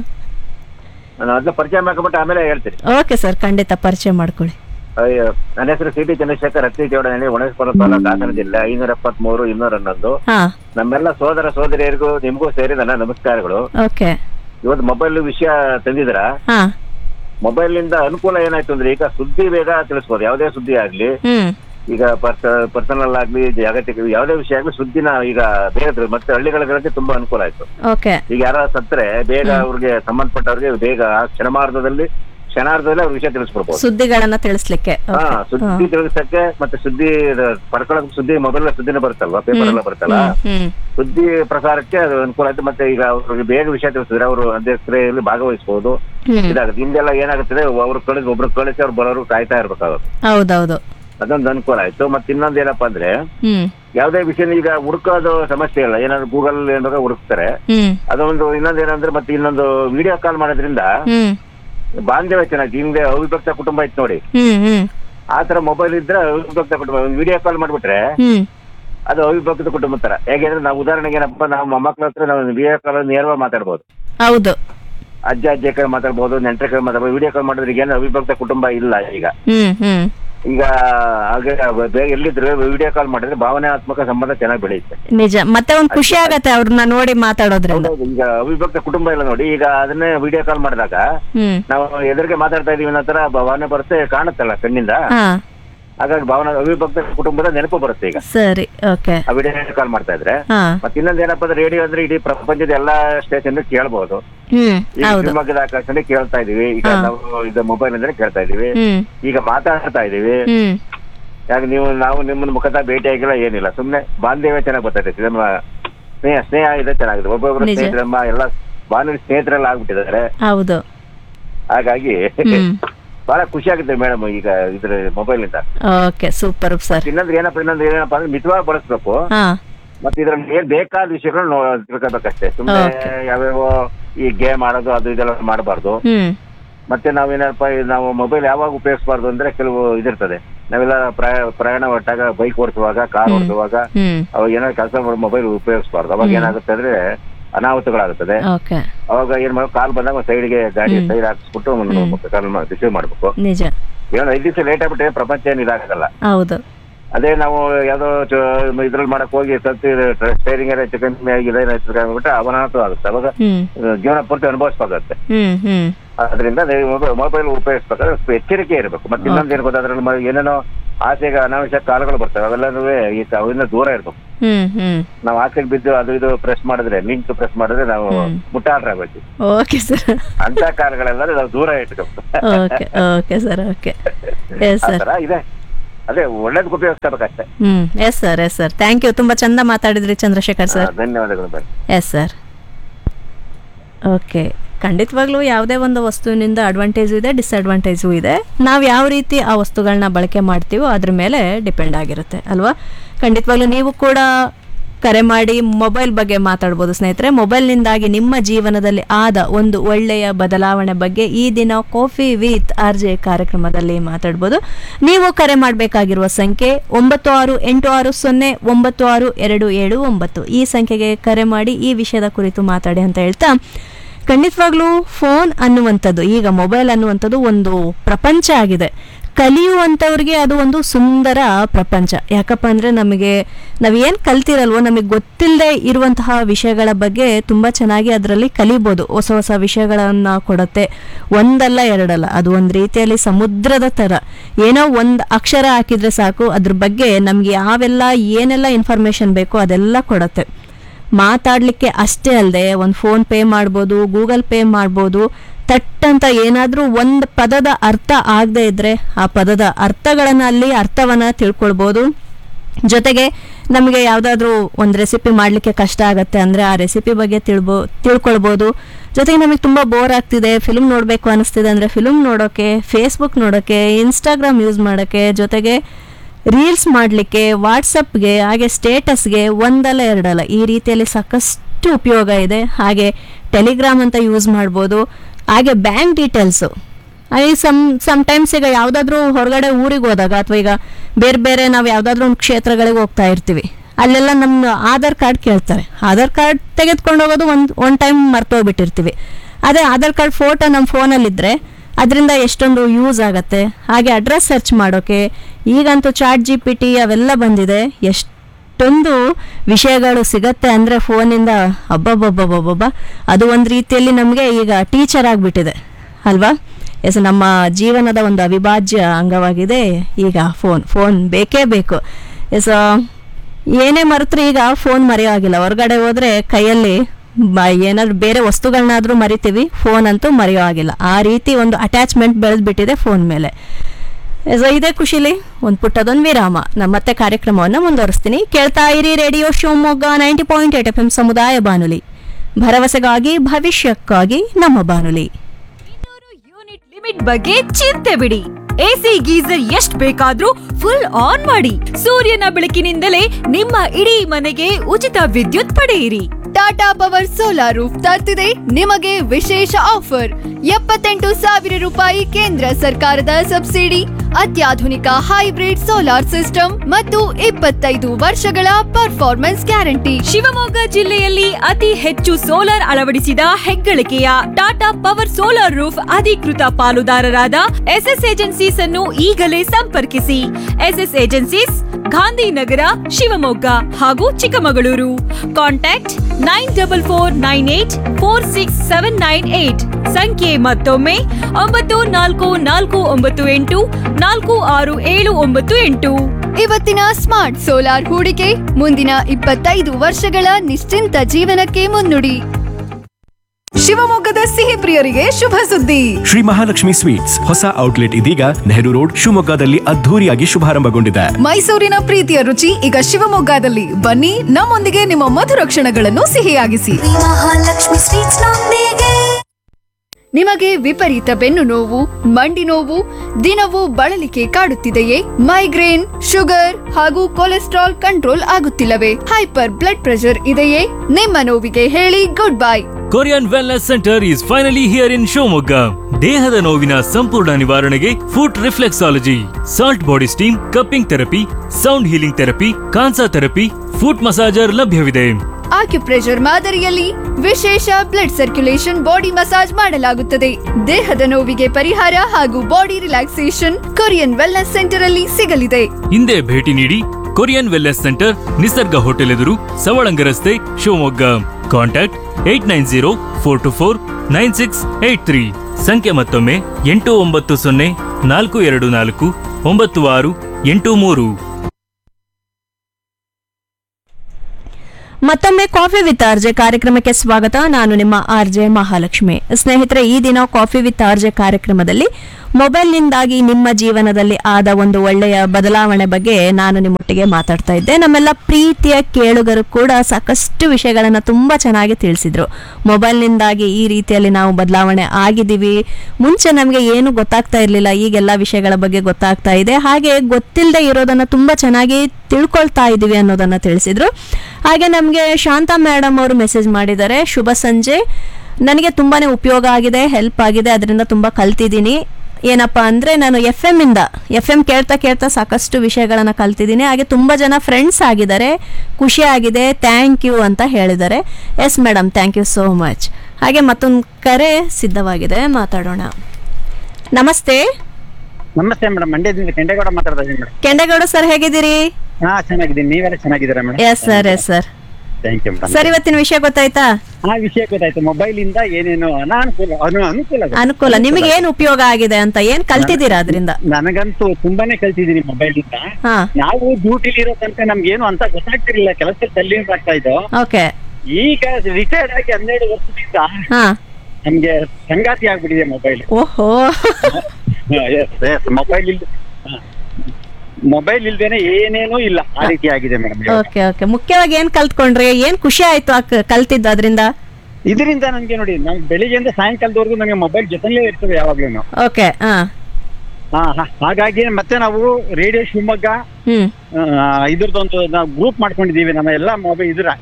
ನಾನು ಅದನ್ನ ಪರಿಚಯ ಮಾಡ್ಕೊಂಬಿಟ್ಟು ಆಮೇಲೆ ಹೇಳ್ತೀನಿ ಓಕೆ ಸರ್ ಖಂಡಿತ ಪರಿಚಯ ಮಾಡ್ಕೊಳ್ಳಿ ಅಯ್ಯೋ, ನನ್ನ ಹೆಸರು ಸಿ ಟಿ ಚಂದ್ರಶೇಖರ್ ಹತ್ತಿ ಜೋಡಣೆ ಒಣಗಿಸ್ಪುರ ತಾಲೂಕು ಹಾಸನ ಜಿಲ್ಲೆ ಐನೂರ ಎಪ್ಪತ್ಮೂರು ಇನ್ನೂರ ಹನ್ನೊಂದು ಹಾಂ ನಮ್ಮೆಲ್ಲ ಸೋದರ ಸೋದರಿಯರಿಗೂ ನಿಮಗೂ ಸೇರಿ ನನ್ನ ನಮಸ್ಕಾರಗಳು ಓಕೆ ಇವತ್ತು ಮೊಬೈಲ್ ವಿಷಯ ತಂದಿದ್ರ ಹಾಂ ಮೊಬೈಲ್ ನಿಂದ ಅನುಕೂಲ ಏನಾಯ್ತು ಅಂದ್ರೆ ಈಗ ಸುದ್ದಿ ಬೇಗ ತಿಳಿಸ್ಬೋದು ಯಾವುದೇ ಸುದ್ದಿ ಆಗ್ಲಿ ಹ್ಞೂ ಈಗ ಪರ್ಸ ಪರ್ಸನಲ್ ಆಗ್ಲಿ ಜಾಗತಿಕ ಯಾವುದೇ ವಿಷಯ ಆಗ್ಲಿ ಸುದ್ದಿನ ಈಗ ಬೇಗ ತಿಳ್- ಮತ್ತೆ ಹಳ್ಳಿಗಳಿಗೆ ತುಂಬಾ ಅನುಕೂಲ ಆಯ್ತು ಓಕೆ ಈಗ ಯಾರ ಸತ್ರೆ ಬೇಗ ಅವ್ರಿಗೆ ಸಂಬಂಧಪಟ್ಟವ್ರಿಗೆ ಬೇಗ ಆ ಕ್ಷಣಮಾರ್ಧದಲ್ಲಿ ಕ್ಷಣಾರ್ಧದಲ್ಲಿ ಅವ್ರ ವಿಷಯ ತಿಳಿಸ್ಬಿಡ್ಬೋದು ಸುದ್ದಿಗಳನ್ನ ತಿಳಿಸ್ಲಿಕ್ಕೆ ಹಾ Okay. ಸುದ್ದಿ ತಿಳಿಸಕ್ಕೆ ಮತ್ತೆ ಸುದ್ದಿ ಪಡ್ಕೊಳ್ಳೋಕೆ ಸುದ್ದಿ ಮೊಬೈಲ್ ಸುದ್ದಿನ ಬರುತ್ತಲ್ವಾ ಪೇಪರ್ ಎಲ್ಲ ಬರುತ್ತಲ್ಲ ಹ್ಮ್ ಸುದ್ದಿ ಪ್ರಸಾರಕ್ಕೆ ಅದು ಅನುಕೂಲ ಆಯ್ತು ಮತ್ತೆ ಈಗ ಅವ್ರಿಗೆ ಬೇಗ ವಿಷಯ ತಿಳಿಸಿದ್ರೆ ಅವರು ಅಧ್ಯಕ್ಷರಲ್ಲಿ ಭಾಗವಹಿಸಬಹುದು ಹ್ಮ್ ಇದಾಗುತ್ತೆ ಹಿಂದೆಲ್ಲ ಏನಾಗುತ್ತದೆ ಅವ್ರು ಕಳಿಸಿ ಒಬ್ರು ಕಳಿಸಿ ಅವ್ರು ಬರೋರು ಕಾಯ್ತಾ ಇರ್ಬೇಕಾಗುತ್ತೆ ಹೌದೌದು ಅದೊಂದು ಅನುಕೂಲ ಆಯ್ತು ಮತ್ತೆ ಇನ್ನೊಂದ್ ಏನಪ್ಪಾ ಅಂದ್ರೆ ಹ್ಮ್ ಯಾವ್ದೇ ವಿಷಯ ಈಗ ಹುಡುಕೋದು ಸಮಸ್ಯೆ ಇಲ್ಲ ಏನಾದ್ರು ಗೂಗಲ್ ಏನಾದ್ರು ಹುಡುಕ್ತಾರೆ ಹ್ಮ್ ಅದೊಂದು ಇನ್ನೊಂದು ಏನಂದ್ರೆ ಮತ್ತೆ ಇನ್ನೊಂದು ವಿಡಿಯೋ ಕಾಲ್ ಮಾಡೋದ್ರಿಂದ ಹ್ಮ್ ಬಾಂಧವ್ಯ ಚೆನ್ನಾಗಿ ಹಿಂದೆ ಅವಿಭಕ್ತ ಕುಟುಂಬ ಇತ್ತು ನೋಡಿ ಹ್ಮ್ ಹ್ಮ್ ಆ ತರ ಮೊಬೈಲ್ ಇದ್ರೆ ಅವಿಭಕ್ತ ಕುಟುಂಬ ಒಂದು ವಿಡಿಯೋ ಕಾಲ್ ಮಾಡ್ಬಿಟ್ರೆ ಹ್ಮ್ ಅದು ಅವಿಭಕ್ತ ಕುಟುಂಬ ತರ ಹೇಗೆಂದ್ರೆ ನಾವು ಉದಾಹರಣೆಗೆ ಏನಪ್ಪ ನಾವು ಮೊಮ್ಮಕ್ಳ ಹತ್ರ ನಾವು ವಿಡಿಯೋ ಕಾಲ್ ನೇರವಾಗಿ ಮಾತಾಡ್ಬೋದು ಹೌದು ಅಜ್ಜ ಅಜ್ಜ ಕೈ ಮಾತಾಡ್ಬೋದು ನೆಂಟರ ಕೈ ಮಾತಾಡ್ಬೋದು ವಿಡಿಯೋ ಕಾಲ್ ಮಾಡಿದ್ರೆ ಈಗ ಏನು ಅವಿಭಕ್ತ ಕುಟುಂಬ ಇಲ್ಲ ಈಗ ಹ್ಮ್ ಹ್ಮ್ ಈಗ ಹಾಗೆ ಬೇಗ ಎಲ್ಲಿದ್ರು ವಿಡಿಯೋ ಕಾಲ್ ಮಾಡಿದ್ರೆ ಭಾವನಾತ್ಮಕ ಸಂಬಂಧ ಚೆನ್ನಾಗಿ ಬೆಳೆಯುತ್ತೆ ನಿಜ ಮತ್ತೆ ಒಂದ್ ಖುಷಿ ಆಗತ್ತೆ ಅವ್ರನ್ನ ನೋಡಿ ಮಾತಾಡೋದ್ರಿಂದ ಹೌದೌದು. ಈಗ ಅವಿಭಕ್ತ ಕುಟುಂಬ ಇಲ್ಲ ನೋಡಿ ಈಗ ಅದನ್ನೇ ವಿಡಿಯೋ ಕಾಲ್ ಮಾಡಿದಾಗ ಹ್ಮ್ ನಾವು ಎದುರಿಗೆ ಮಾತಾಡ್ತಾ ಇದೀವಿ ಅನ್ನೋ ತರ ಭಾವನೆ ಬರುತ್ತೆ ಕಾಣುತ್ತಲ್ಲ ಕಣ್ಣಿಂದ ಹಾ ಹಾಗಾಗಿ ಭಾವನೆ ಅವಿಭಕ್ತ ಕುಟುಂಬದ ನೆನಪು ಬರುತ್ತೆ ಈಗ ಸರಿ ಓಕೆ ಆ ವಿಡಿಯೋ ಕಾಲ್ ಮಾಡ್ತಾ ಇದ್ರೆ ಹಾ ಮತ್ತೆ ಇನ್ನೊಂದ್ ಏನಪ್ಪಾ ಅಂದ್ರೆ ರೇಡಿಯೋ ಅಂದ್ರೆ ಇಡೀ ಪ್ರಪಂಚದ ಎಲ್ಲಾ ಸ್ಟೇಷನ್ ಕೇಳಬಹುದು ಹ್ಮ್ ಈಗ ಹೌದು ಶಿವಮೊಗ್ಗದ ಆಕಾಶವಾಣಿ ಕೇಳ್ತಾ ಇದೀವಿ ಈಗ ಹಾ. ನಾವು ಇದು ಮೊಬೈಲ್ ಅಂದ್ರೆ ಕೇಳ್ತಾ ಇದೀವಿ ಹ್ಮ್ ಈಗ ಮಾತಾಡ್ತಾ ಇದೀವಿ ಹ್ಮ್ ಯಾಕೆ ನೀವು ನಾವು ನಿಮ್ಮನ್ನ ಮುಖದ ಭೇಟಿ ಆಗಿಲ್ಲ ಏನಿಲ್ಲ ಸುಮ್ನೆ ಬಾಂಧವ್ಯ ಚೆನ್ನಾಗಿ ಬರ್ತೈತೆ ನಮ್ಮ ಸ್ನೇಹ ಸ್ನೇಹ ಇದೆ ಚೆನ್ನಾಗಿದೆ ಒಬ್ಬೊಬ್ರು ನಿಜ. ಸ್ನೇಹಿತರಮ್ಮ ಎಲ್ಲ ಬಾಂಧವ್ಯ ಸ್ನೇಹಿತರೆಲ್ಲ ಆಗ್ಬಿಟ್ಟಿದ್ದಾರೆ ಹೌದು ಹಾಗಾಗಿ ಹ್ಮ್ ಬಹಳ ಖುಷಿ ಆಗುತ್ತೆ ಮೇಡಮ್ ಈಗ ಇದ್ರ ಮೊಬೈಲ್ ಇಂದ ಓಕೆ ಸೂಪರ್ ಸರ್ ಇನ್ನೊಂದು ಏನಪ್ಪ ಇನ್ನೊಂದು ಏನಪ್ಪಾ ಅಂದ್ರೆ ಮಿತವಾಗಿ ಬಳಸ್ಬೇಕು ಹಾ ಮತ್ತೆ ಇದ್ರಲ್ಲಿ ಏನ್ ಬೇಕಾದ ವಿಷಯಗಳು ನೋ ತಿಳ್ಕೊಬೇಕಷ್ಟೇ ಸುಮ್ಮನೆ Okay. ಯಾವ್ಯಾವ ಈ ಗೇಮ್ ಆಡೋದು ಅದು ಇದೆಲ್ಲ ಮಾಡಬಾರ್ದು ಹ್ಮ್ ಮತ್ತೆ ನಾವೇನಪ್ಪ ಈ ನಾವು ಮೊಬೈಲ್ ಯಾವಾಗ ಉಪಯೋಗಿಸಬಾರ್ದು ಅಂದ್ರೆ ಕೆಲವು ಇದಿರ್ತದೆ ನಾವೆಲ್ಲ ಪ್ರಯಾ ಪ್ರಯಾಣ ಹೊಟ್ಟಾಗ ಬೈಕ್ ಓಡಿಸುವಾಗ ಕಾರ್ ಓಡಿಸುವಾಗ ಹ್ಮ್ ಅವಾಗ ಏನಾದ್ರು ಕೆಲಸ ಮೊಬೈಲ್ ಉಪಯೋಗಿಸಬಾರ್ದು ಅವಾಗ ಏನಾಗುತ್ತೆ ಅಂದ್ರೆ ಅನಾಹುತಗಳಾಗುತ್ತದೆ ಓಕೆ ಅವಾಗ ಏನ್ ಮಾಡ್ಬೇಕು ಕಾಲ್ ಬಂದಾಗ ಸೈಡ್ಗೆ ಗಾಡಿ ಸೈಡ್ ಹಾಕಿಸ್ಬಿಟ್ಟು ಕಾಲ್ ರಿಸೀವ್ ಮಾಡ್ಬೇಕು ನಿಜ ಏನೋ ಐದು ದಿವಸ ಲೇಟ್ ಆಗ್ಬಿಟ್ಟೆ ಪ್ರಪಂಚ ಏನು ಇದಾಗಲ್ಲ ಹೌದು ಅದೇ ನಾವು ಯಾವ್ದೋ ಇದ್ರಲ್ಲಿ ಮಾಡಕ್ ಹೋಗಿ ಸತ್ತಿ ಸ್ಟೈರಿಂಗ್ ಹೆಚ್ಚು ಕಮ್ಮಿ ಆಗಿದೆ ಬಿಟ್ಟು ಅವನಾತು ಆಗುತ್ತೆ ಅವಾಗ ಹ್ಮ್ ಅಹ್, ಜೀವನ ಪೂರ್ತಿ ಅನುಭವಿಸ್ಬೇಕಾಗುತ್ತೆ ಹ್ಮ್ ಹ್ಮ್ ಅದರಿಂದ ಮೊಬೈಲ್ ಉಪಯೋಗಿಸ್ಬೇಕಾದ್ರೆ ಸ್ವಲ್ಪ ಎಚ್ಚರಿಕೆ ಇರಬೇಕು ಮತ್ತೆ ಇನ್ನೊಂದು ಏನು ಗೊತ್ತಾ ಅದ್ರಲ್ಲಿ ಮ- ಏನೇನೋ ಆಸೆಗೆ ಅನಾವಶ್ಯಕ ಕಾಲಗಳು ಬರ್ತವೆ ಅವೆಲ್ಲನೂ ಈ ಅವಿಂದ ದೂರ ಇರ್ಬೇಕು ಹ್ಮ್ ಹ್ಮ್ ನಾವು ಆಸೆಗೆ ಬಿದ್ದು ಅದು ಇದು ಪ್ರೆಸ್ ಮಾಡಿದ್ರೆ ಲಿಂಕ್ ಪ್ರೆಸ್ ಮಾಡಿದ್ರೆ ನಾವು ಮುಟ್ಟಾಡ್ರಾಗಬೇಕು ಓಕೆ ಸರ್ ಅಂತ ಕಾಲಗಳೆಲ್ಲ ನಾವು ದೂರ ಇಟ್ಬೇಕು okay okay sir okay yes ಆ ಸರ್ ತರ ಇದೆ ಅದೇ ಒಳ್ಳೇದಕ್ಕೆ ಉಪಯೋಗಿಸ್ಕೋಬೇಕಷ್ಟೇ ಹ್ಮ್ yes sir yes sir thank you ತುಂಬಾ ಚಂದ ಮಾತಾಡಿದ್ರಿ ಚಂದ್ರಶೇಖರ್ ಸರ್ ಹಾ, ಧನ್ಯವಾದಗಳು ಮೇಡಮ್ ಎಸ್ ಸರ್ ಓಕೆ ಖಂಡಿತವಾಗ್ಲೂ ಯಾವುದೇ ಒಂದು ವಸ್ತುವಿನಿಂದ ಅಡ್ವಾಂಟೇಜು ಇದೆ ಡಿಸ್ಅಡ್ವಾಂಟೇಜು ಇದೆ ನಾವು ಯಾವ ರೀತಿ ಆ ವಸ್ತುಗಳನ್ನ ಬಳಕೆ ಮಾಡ್ತೀವೋ ಅದ್ರ ಮೇಲೆ ಡಿಪೆಂಡ್ ಆಗಿರುತ್ತೆ ಅಲ್ವಾ ಖಂಡಿತವಾಗ್ಲೂ ನೀವು ಕೂಡ ಕರೆ ಮಾಡಿ ಮೊಬೈಲ್ ಬಗ್ಗೆ ಮಾತಾಡ್ಬೋದು ಸ್ನೇಹಿತರೆ ಮೊಬೈಲ್ನಿಂದಾಗಿ ನಿಮ್ಮ ಜೀವನದಲ್ಲಿ ಆದ ಒಂದು ಒಳ್ಳೆಯ ಬದಲಾವಣೆ ಬಗ್ಗೆ ಈ ದಿನ ಕಾಫಿ ವಿತ್ ಆರ್ ಜೆ ಕಾರ್ಯಕ್ರಮದಲ್ಲಿ ಮಾತಾಡ್ಬೋದು ನೀವು ಕರೆ ಮಾಡಬೇಕಾಗಿರುವ ಸಂಖ್ಯೆ ಒಂಬತ್ತು ಆರು ಎಂಟು ಆರು ಸೊನ್ನೆ ಒಂಬತ್ತು ಆರು ಎರಡು ಏಳು ಒಂಬತ್ತು ಈ ಸಂಖ್ಯೆಗೆ ಕರೆ ಮಾಡಿ ಈ ವಿಷಯದ ಕುರಿತು ಮಾತಾಡಿ ಅಂತ ಹೇಳ್ತಾ ಖಂಡಿತವಾಗ್ಲೂ ಫೋನ್ ಅನ್ನುವಂಥದ್ದು ಈಗ ಮೊಬೈಲ್ ಅನ್ನುವಂಥದ್ದು ಒಂದು ಪ್ರಪಂಚ ಆಗಿದೆ ಕಲಿಯುವಂಥವ್ರಿಗೆ ಅದು ಒಂದು ಸುಂದರ ಪ್ರಪಂಚ ಯಾಕಪ್ಪ ಅಂದರೆ ನಮಗೆ ನಾವೇನು ಕಲ್ತಿರಲ್ವೋ ನಮಗೆ ಗೊತ್ತಿಲ್ಲದೆ ಇರುವಂತಹ ವಿಷಯಗಳ ಬಗ್ಗೆ ತುಂಬ ಚೆನ್ನಾಗಿ ಅದರಲ್ಲಿ ಕಲಿಬೋದು ಹೊಸ ಹೊಸ ವಿಷಯಗಳನ್ನು ಕೊಡುತ್ತೆ ಒಂದಲ್ಲ ಎರಡಲ್ಲ ಅದು ಒಂದು ರೀತಿಯಲ್ಲಿ ಸಮುದ್ರದ ಥರ ಏನೋ ಒಂದು ಅಕ್ಷರ ಹಾಕಿದ್ರೆ ಸಾಕು ಅದ್ರ ಬಗ್ಗೆ ನಮಗೆ ಯಾವೆಲ್ಲ ಏನೆಲ್ಲ ಇನ್ಫಾರ್ಮೇಷನ್ ಬೇಕೋ ಅದೆಲ್ಲ ಕೊಡುತ್ತೆ ಮಾತಾಡಲಿಕ್ಕೆ ಅಷ್ಟೇ ಅಲ್ಲದೆ ಒಂದು ಫೋನ್ ಪೇ ಮಾಡ್ಬೋದು ಗೂಗಲ್ ಪೇ ಮಾಡ್ಬೋದು ತಟ್ ಅಂತ ಏನಾದರೂ ಒಂದು ಪದದ ಅರ್ಥ ಆಗದೆ ಇದ್ದರೆ ಆ ಪದದ ಅರ್ಥಗಳನ್ನು ಅಲ್ಲಿ ಅರ್ಥವನ್ನು ತಿಳ್ಕೊಳ್ಬೋದು ಜೊತೆಗೆ ನಮಗೆ ಯಾವುದಾದ್ರೂ ಒಂದು ರೆಸಿಪಿ ಮಾಡಲಿಕ್ಕೆ ಕಷ್ಟ ಆಗುತ್ತೆ ಅಂದರೆ ಆ ರೆಸಿಪಿ ಬಗ್ಗೆ ತಿಳ್ಬೋ ತಿಳ್ಕೊಳ್ಬೋದು ಜೊತೆಗೆ ನಮಗೆ ತುಂಬ ಬೋರ್ ಆಗ್ತಿದೆ ಫಿಲ್ಮ್ ನೋಡಬೇಕು ಅನಿಸ್ತಿದೆ ಅಂದರೆ ಫಿಲ್ಮ್ ನೋಡೋಕ್ಕೆ ಫೇಸ್ಬುಕ್ ನೋಡೋಕ್ಕೆ ಇನ್ಸ್ಟಾಗ್ರಾಮ್ ಯೂಸ್ ಮಾಡೋಕ್ಕೆ ಜೊತೆಗೆ ರೀಲ್ಸ್ ಮಾಡಲಿಕ್ಕೆ ವಾಟ್ಸಪ್ಗೆ ಹಾಗೆ ಸ್ಟೇಟಸ್ಗೆ ಒಂದಲ್ಲ ಎರಡಲ್ಲ ಈ ರೀತಿಯಲ್ಲಿ ಸಾಕಷ್ಟು ಉಪಯೋಗ ಇದೆ ಹಾಗೆ ಟೆಲಿಗ್ರಾಮ್ ಅಂತ ಯೂಸ್ ಮಾಡ್ಬೋದು ಹಾಗೆ ಬ್ಯಾಂಕ್ ಡೀಟೇಲ್ಸು ಹಾಗೆ ಸಮ್ ಸಮ್ಟೈಮ್ಸ್ ಈಗ ಯಾವುದಾದ್ರೂ ಹೊರಗಡೆ ಊರಿಗೆ ಹೋದಾಗ ಅಥವಾ ಈಗ ಬೇರೆ ಬೇರೆ ನಾವು ಯಾವುದಾದ್ರೂ ಒಂದು ಕ್ಷೇತ್ರಗಳಿಗೆ ಹೋಗ್ತಾ ಇರ್ತೀವಿ ಅಲ್ಲೆಲ್ಲ ನಮ್ಮ ಆಧಾರ್ ಕಾರ್ಡ್ ಕೇಳ್ತಾರೆ ಆಧಾರ್ ಕಾರ್ಡ್ ತೆಗೆದುಕೊಂಡು ಹೋಗೋದು ಒಂದು ಒನ್ ಟೈಮ್ ಮರ್ತೋಗ್ಬಿಟ್ಟಿರ್ತೀವಿ ಅದೇ ಆಧಾರ್ ಕಾರ್ಡ್ ಫೋಟೋ ನಮ್ಮ ಫೋನಲ್ಲಿದ್ದರೆ ಅದರಿಂದ ಎಷ್ಟೊಂದು ಯೂಸ್ ಆಗುತ್ತೆ ಹಾಗೆ ಅಡ್ರೆಸ್ ಸರ್ಚ್ ಮಾಡೋಕ್ಕೆ ಈಗಂತೂ ಚಾಟ್ ಜಿ ಪಿ ಟಿ ಅವೆಲ್ಲ ಬಂದಿದೆ ಎಷ್ಟೊಂದು ವಿಷಯಗಳು ಸಿಗತ್ತೆ ಅಂದರೆ ಫೋನಿಂದ ಅಬ್ಬಬ್ಬಬ್ಬಬ್ಬಬ್ಬ ಅದು ಒಂದು ರೀತಿಯಲ್ಲಿ ನಮಗೆ ಈಗ ಟೀಚರ್ ಆಗಿಬಿಟ್ಟಿದೆ ಅಲ್ವಾ ಎಸ್ ನಮ್ಮ ಜೀವನದ ಒಂದು ಅವಿಭಾಜ್ಯ ಅಂಗವಾಗಿದೆ ಈಗ ಫೋನ್ ಫೋನ್ ಬೇಕೇ ಬೇಕು ಎಸ್ ಏನೇ ಮರೆತ್ರೆ ಈಗ ಫೋನ್ ಮರೆಯೋ ಆಗಿಲ್ಲ ಹೊರಗಡೆ ಹೋದರೆ ಕೈಯಲ್ಲಿ ಬ ಏನಾದ್ರು ಬೇರೆ ವಸ್ತುಗಳನ್ನಾದರೂ ಮರಿತೀವಿ ಫೋನ್ ಅಂತೂ ಮರೆಯೋ ಆಗಿಲ್ಲ ಆ ರೀತಿ ಒಂದು ಅಟ್ಯಾಚ್ಮೆಂಟ್ ಬೆಳೆದ್ಬಿಟ್ಟಿದೆ ಫೋನ್ ಮೇಲೆ ಸೊ ಇದೇ ಖುಷಿಲಿ ಒಂದು ಪುಟ್ಟದೊಂದು ವಿರಾಮ ನಮ್ಮ ಮತ್ತೆ ಕಾರ್ಯಕ್ರಮವನ್ನು ಮುಂದುವರಿಸ್ತೀನಿ ಕೇಳ್ತಾ ಇರಿ radio Shivamogga ninety point eight F M ಸಮುದಾಯ ಬಾನುಲಿ ಭರವಸೆಗಾಗಿ ಭವಿಷ್ಯಕ್ಕಾಗಿ ನಮ್ಮ ಬಾನುಲಿ ಯೂನಿಟ್ ಲಿಮಿಟ್ ಬಗ್ಗೆ ಚಿಂತೆ ಬಿಡಿ ಎಸಿ ಗೀಸರ್ ಎಷ್ಟ್ ಬೇಕಾದ್ರೂ ಫುಲ್ ಆನ್ ಮಾಡಿ ಸೂರ್ಯನ ಬೆಳಕಿನಿಂದಲೇ ನಿಮ್ಮ ಇಡೀ ಮನೆಗೆ ಉಚಿತ ವಿದ್ಯುತ್ ಪಡೆಯಿರಿ ಟಾಟಾ ಪವರ್ ಸೋಲಾರ್ ರೂಫ್ ತರ್ತಿದೆ ನಿಮಗೆ ವಿಶೇಷ ಆಫರ್ ಎಪ್ಪತ್ತೆಂಟು ಸಾವಿರ ರೂಪಾಯಿ ಕೇಂದ್ರ ಸರ್ಕಾರದ ಸಬ್ಸಿಡಿ ಅತ್ಯಾಧುನಿಕ ಹೈಬ್ರಿಡ್ ಸೋಲಾರ್ ಸಿಸ್ಟಮ್ ಮತ್ತು ಇಪ್ಪತ್ತೈದು ವರ್ಷಗಳ ಪರ್ಫಾರ್ಮೆನ್ಸ್ ಗ್ಯಾರಂಟಿ ಶಿವಮೊಗ್ಗ ಜಿಲ್ಲೆಯಲ್ಲಿ ಅತಿ ಹೆಚ್ಚು ಸೋಲಾರ್ ಅಳವಡಿಸಿದ ಹೆಗ್ಗಳಿಕೆಯ ಟಾಟಾ ಪವರ್ ಸೋಲಾರ್ ರೂಫ್ ಅಧಿಕೃತ ಪಾಲುದಾರರಾದ ಎಸ್ಎಸ್ ಏಜೆನ್ಸೀಸ್ ಅನ್ನು ಈಗಲೇ ಸಂಪರ್ಕಿಸಿ ಎಸ್ಎಸ್ ಏಜೆನ್ಸೀಸ್ ಗಾಂಧಿನಗರ ಶಿವಮೊಗ್ಗ ಹಾಗೂ Chikkamagaluru contact nine double four nine eight four six seven nine eight ಸಂಖ್ಯೆ ಮತ್ತೊಮ್ಮೆ ಒಂಬತ್ತು ನಾಲ್ಕು ನಾಲ್ಕು ಒಂಬತ್ತು ಎಂಟು ನಾಲ್ಕು ಆರು ಏಳು ಒಂಬತ್ತು ಎಂಟು ಇವತ್ತಿನ ಸ್ಮಾರ್ಟ್ ಸೋಲಾರ್ ಹೂಡಿಕೆ ಮುಂದಿನ ಇಪ್ಪತ್ತೈದು ವರ್ಷಗಳ ನಿಶ್ಚಿಂತ ಜೀವನಕ್ಕೆ ಮುನ್ನುಡಿ ಶಿವಮೊಗ್ಗದ ಸಿಹಿ ಪ್ರಿಯರಿಗೆ ಶುಭ ಸುದ್ದಿ ಶ್ರೀ ಮಹಾಲಕ್ಷ್ಮಿ ಸ್ವೀಟ್ಸ್ ಹೊಸ ಔಟ್ಲೆಟ್ ಇದೀಗ ನೆಹರು ರೋಡ್ ಶಿವಮೊಗ್ಗದಲ್ಲಿ ಅದ್ಧೂರಿಯಾಗಿ ಶುಭಾರಂಭಗೊಂಡಿದೆ ಮೈಸೂರಿನ ಪ್ರೀತಿಯ ರುಚಿ ಈಗ ಶಿವಮೊಗ್ಗದಲ್ಲಿ ಬನ್ನಿ ನಮ್ಮೊಂದಿಗೆ ನಿಮ್ಮ ಮಧುರ ಕ್ಷಣಗಳನ್ನು ಸಿಹಿಯಾಗಿಸಿ ನಿಮಗೆ ವಿಪರೀತ ಬೆನ್ನು ನೋವು ಮಂಡಿ ನೋವು ದಿನವೂ ಬಳಲಿಕೆ ಕಾಡುತ್ತಿದೆಯೇ ಮೈಗ್ರೇನ್ ಶುಗರ್ ಹಾಗೂ ಕೊಲೆಸ್ಟ್ರಾಲ್ ಕಂಟ್ರೋಲ್ ಆಗುತ್ತಿಲ್ಲವೇ ಹೈಪರ್ ಬ್ಲಡ್ ಪ್ರೆಷರ್ ಇದೆಯೇ ನಿಮ್ಮ ನೋವಿಗೆ ಹೇಳಿ good bye Korean wellness centre is finally here in Shivamogga ದೇಹದ ನೋವಿನ ಸಂಪೂರ್ಣ ನಿವಾರಣೆಗೆ foot reflexology salt body steam cupping therapy sound healing therapy kansa therapy foot massager ಲಭ್ಯವಿದೆ ಆಕ್ಯುಪ್ರೆಷರ್ ಮಾದರಿಯಲ್ಲಿ ವಿಶೇಷ ಬ್ಲಡ್ ಸರ್ಕ್ಯುಲೇಷನ್ ಬಾಡಿ ಮಸಾಜ್ ಮಾಡಲಾಗುತ್ತದೆ ದೇಹದ ನೋವಿಗೆ ಪರಿಹಾರ ಹಾಗೂ body relaxation Korean wellness centre ಅಲ್ಲಿ ಸಿಗಲಿದೆ ಹಿಂದೆ ಭೇಟಿ ನೀಡಿ Korean wellness centre Nisarga hotel ಎದುರು ಸವಳಂಗ ರಸ್ತೆ Shivamogga contact eight nine zero four two four nine six eight three ಸಂಖ್ಯೆ ಮತ್ತೊಮ್ಮೆ ಎಂಟು ಒಂಬತ್ತು ಸೊನ್ನೆ ನಾಲ್ಕು ಎರಡು ನಾಲ್ಕು ಒಂಬತ್ತು ಆರು ಎಂಟು ಮೂರು ಮತ್ತೊಮ್ಮೆ ಕಾಫಿ ವಿತ್ ಆರ್ಜೆ ಕಾರ್ಯಕ್ರಮಕ್ಕೆ ಸ್ವಾಗತ ನಾನು ನಿಮ್ಮ ಆರ್ಜೆ ಮಹಾಲಕ್ಷ್ಮಿ ಸ್ನೇಹಿತರೆ ಈ ದಿನ ಕಾಫಿ ವಿತ್ ಆರ್ಜೆ ಕಾರ್ಯಕ್ರಮದಲ್ಲಿ ಮೊಬೈಲ್ನಿಂದಾಗಿ ನಿಮ್ಮ ಜೀವನದಲ್ಲಿ ಆದ ಒಂದು ಒಳ್ಳೆಯ ಬದಲಾವಣೆ ಬಗ್ಗೆ ನಾನು ನಿಮ್ಮೊಟ್ಟಿಗೆ ಮಾತಾಡ್ತಾ ಇದ್ದೆ ನಮ್ಮೆಲ್ಲ ಪ್ರೀತಿಯ ಕೇಳುಗರು ಕೂಡ ಸಾಕಷ್ಟು ವಿಷಯಗಳನ್ನು ತುಂಬ ಚೆನ್ನಾಗಿ ತಿಳಿಸಿದ್ರು ಮೊಬೈಲ್ನಿಂದಾಗಿ ಈ ರೀತಿಯಲ್ಲಿ ನಾವು ಬದಲಾವಣೆ ಆಗಿದ್ದೀವಿ ಮುಂಚೆ ನಮಗೆ ಏನು ಗೊತ್ತಾಗ್ತಾ ಇರಲಿಲ್ಲ ಈಗೆಲ್ಲ ವಿಷಯಗಳ ಬಗ್ಗೆ ಗೊತ್ತಾಗ್ತಾ ಇದೆ ಹಾಗೆ ಗೊತ್ತಿಲ್ಲದೆ ಇರೋದನ್ನು ತುಂಬ ಚೆನ್ನಾಗಿ ತಿಳ್ಕೊಳ್ತಾ ಇದ್ದೀವಿ ಅನ್ನೋದನ್ನು ತಿಳಿಸಿದ್ರು ಹಾಗೆ ನಮಗೆ ಶಾಂತಾ ಮೇಡಮ್ ಅವರು ಮೆಸೇಜ್ ಮಾಡಿದ್ದಾರೆ ಶುಭ ಸಂಜೆ ನನಗೆ ತುಂಬಾ ಉಪಯೋಗ ಆಗಿದೆ ಹೆಲ್ಪ್ ಆಗಿದೆ ಅದರಿಂದ ತುಂಬ ಕಲ್ತಿದ್ದೀನಿ ಏನಪ್ಪ ಅಂದರೆ ನಾನು ಎಫ್ ಎಮ್ಮಿಂದ ಎಫ್ ಎಮ್ ಕೇಳ್ತಾ ಕೇಳ್ತಾ ಸಾಕಷ್ಟು ವಿಷಯಗಳನ್ನು ಕಲ್ತಿದ್ದೀನಿ ಹಾಗೆ ತುಂಬ ಜನ ಫ್ರೆಂಡ್ಸ್ ಆಗಿದ್ದಾರೆ ಖುಷಿ ಆಗಿದೆ ಥ್ಯಾಂಕ್ ಯು ಅಂತ ಹೇಳಿದ್ದಾರೆ yes madam thank you so much ಹಾಗೆ ಮತ್ತೊಂದು ಕರೆ ಸಿದ್ಧವಾಗಿದೆ ಮಾತಾಡೋಣ ನಮಸ್ತೆ ನಮಸ್ತೆ ಮೇಡಮ್ ಮಂಡ್ಯದಿಂದ ಕೆಂಡೇಗೌಡ ಮಾತಾಡ್ತಾ ಇದ್ದೀನಿ ಮೇಡಮ್ ಕೆಂಡೇಗೌಡ ಸರ್ ಹೇಗಿದ್ದೀರಿ ಹಾ ಚೆನ್ನಾಗಿದ್ದೀನಿ ನೀವೆಲ್ಲ ಚೆನ್ನಾಗಿದ್ದೀರಾ madam yes sir yes sir thank you madam sir ಇವತ್ತಿನ ವಿಷಯ ಗೊತ್ತಾಯ್ತಾ ಆ ವಿಷಯ ಗೊತ್ತಾಯ್ತು ಮೊಬೈಲ್ ಇಂದ ಏನೇನು ಅನಾನುಕೂಲ ಅನು ಅನುಕೂಲ ಗೊತ್ತಾಯ್ತು. ಅನುಕೂಲ ನಿಮಗೆ ಏನು ಉಪಯೋಗ ಆಗಿದೆ ಅಂತ ಏನ್ ಕಲ್ತಿದ್ದೀರಾ ಅದರಿಂದ ನನಗಂತೂ ತುಂಬಾನೇ ಕಲ್ತಿದ್ದೀನಿ ಮೊಬೈಲ್ ಇಂದ ಹಾ ನಾವು ಡ್ಯೂಟಿಲಿ ಇರೋ ತನಕ ನಮ್ಗೆ ಏನು ಅಂತ ಗೊತ್ತಾಗ್ತಿರ್ಲಿಲ್ಲ ಕೆಲಸದಲ್ಲಿ ತಲ್ಲಿ ಆಗ್ತಾ ಇದ್ದು ಓಕೆ ಈಗ ರಿಟೈರ್ಡ್ ಆಗಿ ಹನ್ನೆರಡು ವರ್ಷದಿಂದ ಹಾ ನಮ್ಗೆ ಸಂಗಾತಿ ಆಗ್ಬಿಟ್ಟಿದೆ ಮೊಬೈಲ್ ಓಹೋ ಮೊಬೈಲ್ ಇಲ್ದ ಮೊಬೈಲ್ ಇಲ್ದೇನೆ ಏನೇನೂ ಇಲ್ಲ ಆ ರೀತಿ ಆಗಿದೆ ಮೇಡಮ್ ಓಕೆ ಓಕೆ ಮುಖ್ಯವಾಗಿ ಏನ್ ಕಲ್ತ್ಕೊಂಡ್ರಿ ಏನ್ ಖುಷಿ ಆಯ್ತು ಆ ಕ- ಕಲ್ತಿದ್ದು ಅದರಿಂದ ಇದರಿಂದ ನನ್ಗೆ ನೋಡಿ ನಮ್ ಬೆಳಿಗ್ಗೆಯಿಂದ ಸಾಯಂಕಾಲದವರೆಗೂ ನನಗೆ ಮೊಬೈಲ್ ಜೊತೆಲೇ ಇರ್ತದೆ ಯಾವಾಗ್ಲೂ ಓಕೆ ಹಾ ಹಾ ಹಾ. ಹಾಗಾಗಿ ಮತ್ತೆ ನಾವು ರೇಡಿಯೋ ಶಿವಮೊಗ್ಗ ಹ್ಮ್ ಆ, ಇದ್ರದ್ದೊಂದು ನಾವು ಗ್ರೂಪ್ ಮಾಡ್ಕೊಂಡಿದೀವಿ ನಮ್ಮ ಎಲ್ಲಾ ಮೊಬೈಲ್ ಇದ್ರ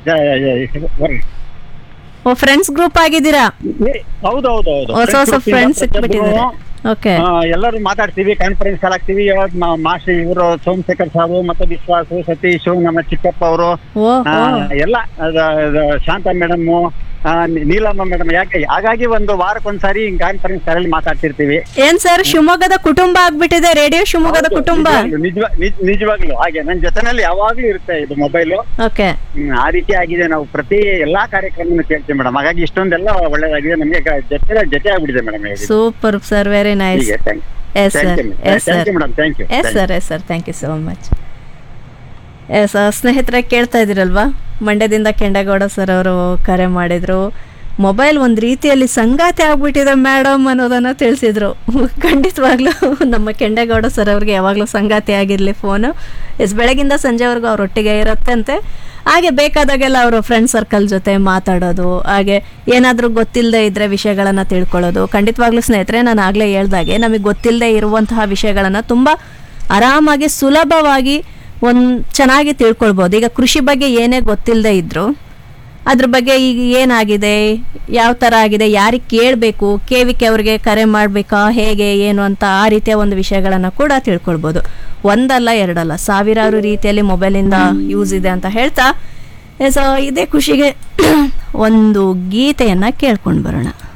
ಓ ಫ್ರೆಂಡ್ಸ್ ಗ್ರೂಪ್ ಆಗಿದ್ದೀರಾ ಹೌದು ಹೌದು ಹೌದು ಹೊಸ ಹೊಸ ಫ್ರೆಂಡ್ಸ್ ಸಿಕ್ಬಿಟ್ಟಿದ್ದಾರೆ ಓಕೆ ಆ, ಎಲ್ಲರೂ ಮಾತಾಡ್ತೀವಿ ಕಾನ್ಫರೆನ್ಸ್ ಕಾಲ್ ಆಗ್ತೀವಿ ಯಾವಾಗ ಮಾ- ಮಾಸ್ಟರ್ ಇವರು ಸೋಮಶೇಖರ್ ಸಾಬು ಮತ್ತೆ ವಿಶ್ವಾಸು ಸತೀಶು ನಮ್ಮ ಚಿಕ್ಕಪ್ಪ ಅವರು ಓ ಆ, ಎಲ್ಲ ಅದ- ಅದ ಶಾಂತ ಮೇಡಮ್ ನೀಲಮ್ಮ ಮೇಡಮ್ ಯಾಕೆ ಹಾಗಾಗಿ ಒಂದು ವಾರಕ್ಕೊಂದ್ಸಾರಿ ಹಿಂಗ್ ಕಾನ್ಫರೆನ್ಸ್ ಕಾಲಲ್ಲಿ ಮಾತಾಡ್ತಿರ್ತೀವಿ ಏನ್ ಸರ್ ಶಿವಮೊಗ್ಗದ ಕುಟುಂಬ ಆಗ್ಬಿಟ್ಟಿದೆ ರೇಡಿಯೋ ಶಿವಮೊಗ್ಗದ ಕುಟುಂಬ ನಿಜವಾಗ್ಲೂ, ನಿಜವಾ- ನಿಜ- ನಿಜವಾಗ್ಲೂ ಹಾಗೆ ನನ್ನ ಜೊತೆನಲ್ಲಿ ಯಾವಾಗ್ಲೂ ಇರುತ್ತೆ ಇದು ಮೊಬೈಲು ಓಕೆ ಆ ರೀತಿ ಆಗಿದೆ ನಾವು ಪ್ರತಿ ಎಲ್ಲಾ ಕಾರ್ಯಕ್ರಮವನ್ನು ಕೇಳ್ತೀವಿ ಮೇಡಮ್ ಹಾಗಾಗಿ ಇಷ್ಟೊಂದೆಲ್ಲ ಒಳ್ಳೇದಾಗಿದೆ ನಮಗೆ ಗ- ಜೊತೆ ಜೊತೆ ಆಗ್ಬಿಟ್ಟಿದೆ madam super sir very nice ಹೀಗೆ thank yes Thank sir you, madam. Yes Thank sir you, madam. Thank you. Yes Thank sir yes sir thank you so much yes ಸ್ನೇಹಿತರೆ ಕೇಳ್ತಾ ಇದ್ದೀರಲ್ವಾ ಮಂಡ್ಯದಿಂದ ಕೆಂಡಗೌಡ ಸರ್ ಅವರು ಕರೆ ಮಾಡಿದ್ರು ಮೊಬೈಲ್ ಒಂದು ರೀತಿಯಲ್ಲಿ ಸಂಗಾತಿ ಆಗ್ಬಿಟ್ಟಿದೆ ಮೇಡಮ್ ಅನ್ನೋದನ್ನು ತಿಳಿಸಿದ್ರು ಖಂಡಿತವಾಗ್ಲೂ ನಮ್ಮ ಕೆಂಡೇಗೌಡ ಸರ್ ಅವ್ರಿಗೆ ಯಾವಾಗಲೂ ಸಂಗಾತಿ ಆಗಿರಲಿ ಫೋನು ಎಸ್ ಬೆಳಗಿಂದ ಸಂಜೆವರೆಗೂ ಅವರೊಟ್ಟಿಗೆ ಇರುತ್ತಂತೆ ಹಾಗೆ ಬೇಕಾದಾಗೆಲ್ಲ ಅವರು ಫ್ರೆಂಡ್ ಸರ್ಕಲ್ ಜೊತೆ ಮಾತಾಡೋದು ಹಾಗೆ ಏನಾದರೂ ಗೊತ್ತಿಲ್ಲದೆ ಇದ್ದರೆ ವಿಷಯಗಳನ್ನು ತಿಳ್ಕೊಳ್ಳೋದು ಖಂಡಿತವಾಗ್ಲೂ ಸ್ನೇಹಿತರೆ ನಾನು ಆಗಲೇ ಹೇಳ್ದಾಗೆ ನಮಗೆ ಗೊತ್ತಿಲ್ಲದೆ ಇರುವಂತಹ ವಿಷಯಗಳನ್ನು ತುಂಬ ಆರಾಮಾಗಿ ಸುಲಭವಾಗಿ ಒಂದು ಚೆನ್ನಾಗಿ ತಿಳ್ಕೊಳ್ಬೋದು ಈಗ ಕೃಷಿ ಬಗ್ಗೆ ಏನೇ ಗೊತ್ತಿಲ್ಲದೆ ಇದ್ದರೂ ಅದ್ರ ಬಗ್ಗೆ ಈಗ ಏನಾಗಿದೆ ಯಾವ ಥರ ಆಗಿದೆ ಯಾರಿಗೆ ಕೇಳಬೇಕು ಕೇವಿಕೆ ಅವ್ರಿಗೆ ಕರೆ ಮಾಡಬೇಕಾ ಹೇಗೆ ಏನು ಅಂತ ಆ ರೀತಿಯ ಒಂದು ವಿಷಯಗಳನ್ನು ಕೂಡ ತಿಳ್ಕೊಳ್ಬೋದು ಒಂದಲ್ಲ ಎರಡಲ್ಲ ಸಾವಿರಾರು ರೀತಿಯಲ್ಲಿ ಮೊಬೈಲಿಂದ ಯೂಸ್ ಇದೆ ಅಂತ ಹೇಳ್ತಾ ಸೊ ಇದೇ ಖುಷಿಗೆ ಒಂದು ಗೀತೆಯನ್ನು ಕೇಳ್ಕೊಂಡು ಬರೋಣ